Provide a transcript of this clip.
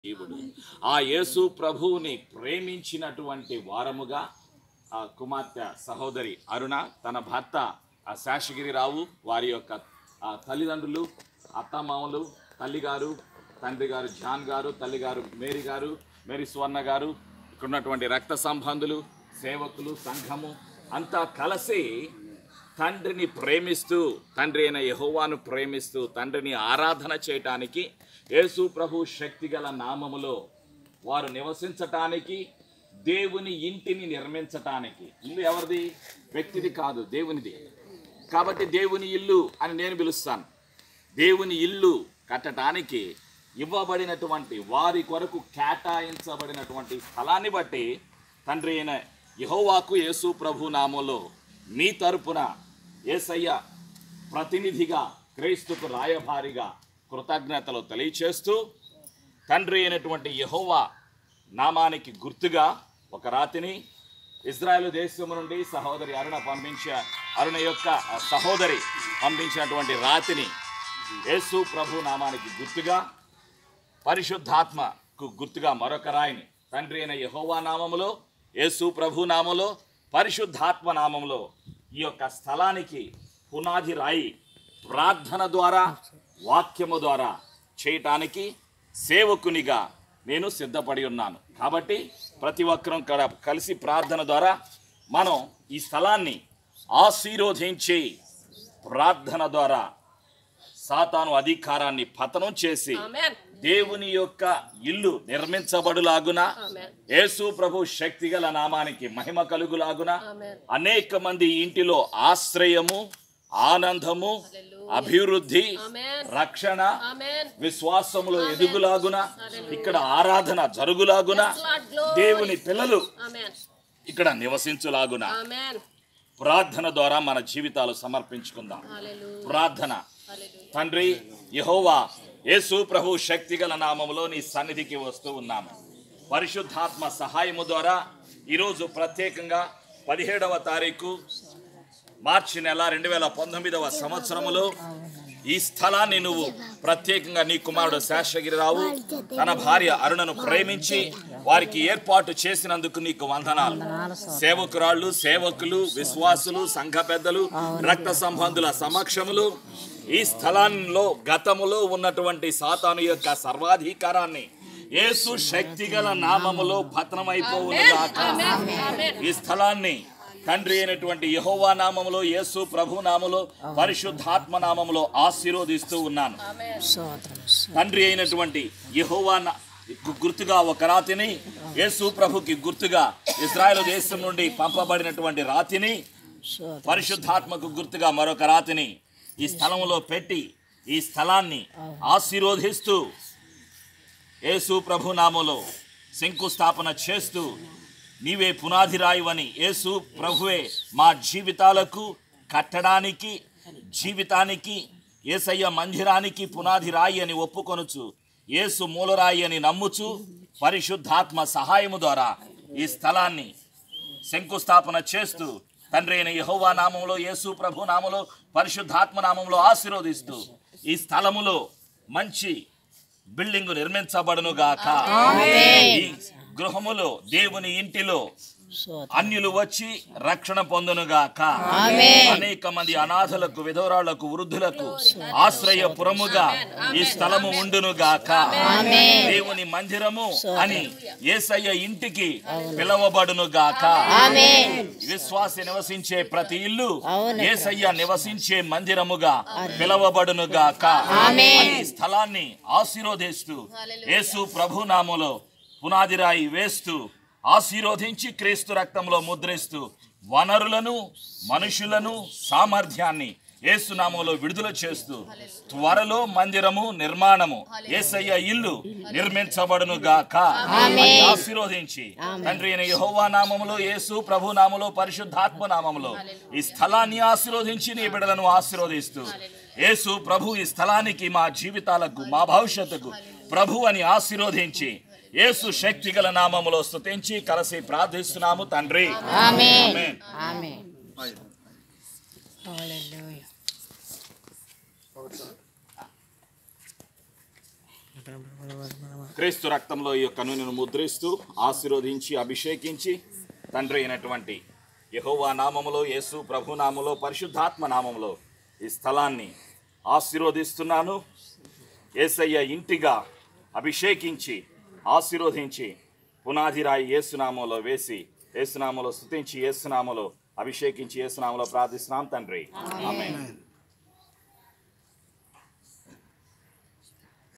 దేవుడు ఆ యేసు ప్రభువుని ప్రేమించినటువంటి వారముగా ఆ కుమార్తె సహోదరి అరుణ తన భర్త ఆ శేషగిరిరావు వారి యొక్క ఆ తల్లిదండ్రులు అత్తమామలు తల్లిగారు తండ్రి గారు జాన్ గారు తల్లిగారు మేరీ గారు మేరీ సువర్ణ గారు ఇక్కడ ఉన్నటువంటి రక్త సంబంధులు సేవకులు సంఘము అంతా కలిసి తండ్రిని ప్రేమిస్తూ తండ్రి అయిన యహోవాను ప్రేమిస్తూ తండ్రిని ఆరాధన చేయటానికి యేసు ప్రభు శక్తిగల నామములో వారు నివసించటానికి దేవుని ఇంటిని నిర్మించటానికి ఇల్లు ఎవరిది వ్యక్తిది కాదు దేవునిది కాబట్టి దేవుని ఇల్లు అని నేను పిలుస్తాను దేవుని ఇల్లు కట్టడానికి ఇవ్వబడినటువంటి వారి కొరకు కేటాయించబడినటువంటి స్థలాన్ని బట్టి తండ్రి అయిన యహోవాకు యేసు ప్రభు నామంలో మీ తరపున ఏసయ్య ప్రతినిధిగా క్రీస్తుకు రాయభారిగా కృతజ్ఞతలు తెలియచేస్తూ తండ్రి అయినటువంటి యహోవా నామానికి గుర్తుగా ఒక రాతిని ఇజ్రాయెల్ దేశం నుండి సహోదరి అరుణ పంపించే అరుణ యొక్క ఆ సహోదరి పంపించినటువంటి రాతిని యేసు ప్రభు నామానికి గుర్తుగా పరిశుద్ధాత్మకు గుర్తుగా మరొక రాయిని తండ్రి అయిన యహోవా నామములో యేసు ప్రభు నామములో పరిశుద్ధాత్మ నామములో ఈ యొక్క స్థలానికి పునాది రాయి ప్రార్థన ద్వారా వాక్యము ద్వారా చేయటానికి సేవకునిగా నేను సిద్ధపడి ఉన్నాను కాబట్టి ప్రతి ఒక్కరం కడ కలిసి ప్రార్థన ద్వారా మనం ఈ స్థలాన్ని ఆశీర్వదించి ప్రార్థన ద్వారా సాతాను అధికారాన్ని పతనం చేసి Amen. దేవుని యొక్క ఇల్లు నిర్మించబడులాగున Amen. యేసు ప్రభు శక్తిగల నామానికి మహిమ కలుగులాగున Amen. అనేక మంది ఇంటిలో ఆశ్రయము ఆనందము అభివృద్ధి Amen. రక్షణ Amen. విశ్వాసములో ఎదుగులాగున ఇక్కడ ఆరాధన జరుగులాగున Yes, Lord, glory. దేవుని పిల్లలు Amen. ఇక్కడ నివసించులాగున Amen. ప్రార్థన ద్వారా మన జీవితాలు సమర్పించుకుందాం Hallelujah. ప్రార్థన Hallelujah. తండ్రి యహోవా యేసు ప్రభు శక్తిగల నామములో నీ సన్నిధికి వస్తూ ఉన్నాము పరిశుద్ధాత్మ సహాయము ద్వారా ఈరోజు ప్రత్యేకంగా పదిహేడవ తారీఖు మార్చి నెల రెండు వేల పంతొమ్మిదవ సంవత్సరములో ఈ స్థలాన్ని నువ్వు ప్రత్యేకంగా నీ కుమారుడు శేషగిరిరావు తన భార్య అరుణను ప్రేమించి వారికి ఏర్పాటు చేసినందుకు నీకు వందనాలు సేవకురాళ్ళు సేవకులు విశ్వాసులు సంఘ పెద్దలు రక్త సంబంధుల సమక్షములు ఈ స్థలాల్లో గతములో ఉన్నటువంటి సాతాను యొక్క సర్వాధికారాన్ని యేసు శక్తిగల నామములో భద్రమైపోవునుగాక ఈ స్థలాన్ని తండ్రి అయినటువంటి యహోవా నామములో యేసు ప్రభు నామములో పరిశుద్ధాత్మ నామములో ఆశీర్వదిస్తూ ఉన్నాను తండ్రి అయినటువంటి యహోవా నా- కు గుర్తుగా ఒక రాతిని యేసు ప్రభుకి గుర్తుగా ఇజ్రాయెల్ దేశం నుండి పంపబడినటువంటి రాతిని పరిశుద్ధాత్మకు గుర్తుగా మరొక రాతిని ఈ స్థలంలో పెట్టి ఈ స్థలాన్ని ఆశీర్వదిస్తూ యేసు ప్రభు నామములో శంకుస్థాపన చేస్తూ నీవే పునాది రాయివని యేసు ప్రభువే మా జీవితాలకు కట్టడానికి జీవితానికి ఏసయ్య మందిరానికి పునాది రాయి అని ఒప్పుకొనుచు యేసు మూలరాయి అని నమ్ముచు పరిశుద్ధాత్మ సహాయము ద్వారా ఈ స్థలాన్ని శంకుస్థాపన చేస్తూ తండ్రి అయిన యహోవా నామంలో యేసు ప్రభు నామంలో పరిశుద్ధాత్మ నామంలో ఆశీర్వదిస్తూ ఈ స్థలములో మంచి బిల్డింగ్ నిర్మించబడును గాక ఈ గృహములో దేవుని ఇంటిలో అన్యులు వచ్చి రక్షణ పొందును గాక అనేక మంది అనాథలకు విధవరాళ్లకు వృద్ధులకు ఆశ్రయపురముగా ఈ స్థలము ఉండును గాక దేవుని మందిరము అని ఏసయ్య ఇంటికి పిలవబడును గాక విశ్వాసి నివసించే ప్రతి ఇల్లు ఏసయ్య నివసించే మందిరముగా పిలవబడును గాక ఈ స్థలాన్ని ఆశీర్వదిస్తూ యేసు ప్రభు నామములో పునాది రాయి వేస్తూ ఆశీర్వదించి క్రీస్తు రక్తంలో ముద్రిస్తూ వనరులను మనుషులను సామర్థ్యాన్ని ఏసునామంలో విడుదల చేస్తూ త్వరలో మందిరము నిర్మాణము ఏసయ్య ఇల్లు నిర్మించబడును గాక అని ఆశీర్వదించి తండ్రి అయిన యెహోవా నామములో యేసు ప్రభు నామములో పరిశుద్ధాత్మ నామములో ఈ స్థలాన్ని ఆశీర్వదించి నీ బిడ్డలను ఆశీర్వదిస్తూ యేసు ప్రభు ఈ స్థలానికి మా జీవితాలకు మా భవిష్యత్తుకు ప్రభు అని ఆశీర్వదించి యేసు శక్తిగల నామములో స్తుతించి కలిసి ప్రార్థిస్తున్నాము తండ్రి ఆమేన్. ఆమెన్ హల్లెలూయా క్రీస్తు రక్తంలో ఈ యొక్క నూనెను ముద్రిస్తూ ఆశీర్వదించి అభిషేకించి తండ్రి అయినటువంటి యెహోవా నామములో యేసు ప్రభు నామములో పరిశుద్ధాత్మ నామములో ఈ స్థలాన్ని ఆశీర్వదిస్తున్నాను ఏసయ్య ఇంటిగా అభిషేకించి ఆశీర్వదించి పునాది రాయి ఏసునామంలో వేసి ఏసునామలో స్తుతించి ఏసునామలో అభిషేకించి ఏసునామలో ప్రార్థిస్తున్నాం తండ్రి ఆమేన్